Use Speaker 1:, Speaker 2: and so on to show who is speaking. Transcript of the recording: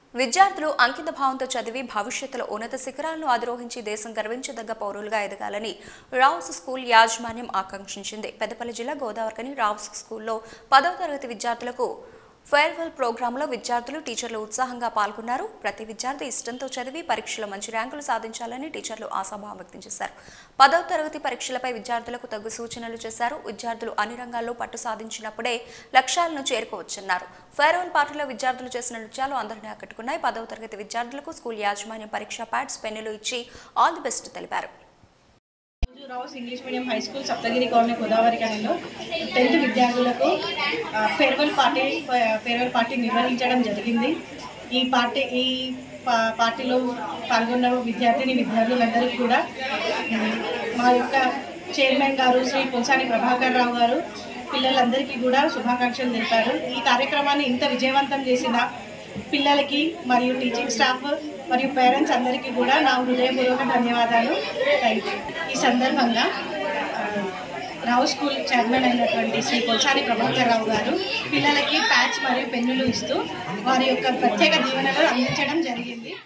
Speaker 1: విద్యార్థులు అంకిత భావంతో చదివి భవిష్యత్తులో ఉన్నత శిఖరాలను అధిరోహించి దేశం గర్వించదగ్గ పౌరులుగా ఎదగాలని రావుస్ స్కూల్ యాజమాన్యం ఆకాంక్షించింది పెద్దపల్లి జిల్లా గోదావరికని రావుస్ స్కూల్లో పదవ తరగతి విద్యార్థులకు ఫేర్వెల్ ప్రోగ్రాంలో విద్యార్థులు టీచర్లు ఉత్సాహంగా పాల్గొన్నారు ప్రతి విద్యార్థి ఇష్టంతో చదివి పరీక్షలో మంచి ర్యాంకులు సాధించాలని టీచర్లు ఆశాభావం వ్యక్తం చేశారు పదవ తరగతి పరీక్షలపై విద్యార్థులకు తగు సూచనలు చేశారు విద్యార్థులు అన్ని రంగాల్లో పట్టు సాధించినప్పుడే లక్ష్యాలను చేరుకోవచ్చన్నారు ఫేర్వెల్ పార్టీలో విద్యార్థులు చేసిన నృత్యాలు అందరినీ ఆకట్టుకున్నాయి పదవ తరగతి విద్యార్థులకు స్కూల్ యాజమాన్యం పరీక్షా ప్యాడ్స్ పెన్నులు ఇచ్చి ఆల్ ది బెస్ట్ తెలిపారు
Speaker 2: రోజు Rao's English medium high school Saptagiri colony Godavari గనిలో టెన్త్ విద్యార్థులకు ఆ, ఫేర్వెల్ పార్టీ ఫేర్వెల్ పార్టీ నిర్వహించడం జరిగింది ఈ పార్టీ ఈ పా- పార్టీలో పాల్గొన్న విద్యార్థిని విద్యార్థులందరికీ కూడా ఉమ్, మా యొక్క చైర్మన్ గారు శ్రీ పుల్సాని ప్రభాకర్ రావు గారు పిల్లలందరికీ కూడా శుభాకాంక్షలు తెలిపారు ఈ కార్యక్రమాన్ని ఇంత విజయవంతం చేసిన పిల్లలకి మరియు టీచింగ్ స్టాఫ్ మరియు పేరెంట్స్ అందరికీ కూడా నా హృదయపూర్వక ధన్యవాదాలు థ్యాంక్ యూ ఈ సందర్భంగా ఆ, రావు స్కూల్ చైర్మన్ అయినటువంటి శ్రీ కొల్సాని ప్రభాకర్ రావు గారు పిల్లలకి ప్యాచ్ మరియు పెన్నులు ఇస్తూ వారి యొక్క ప్రత్యేక దీవెనలు అందించడం జరిగింది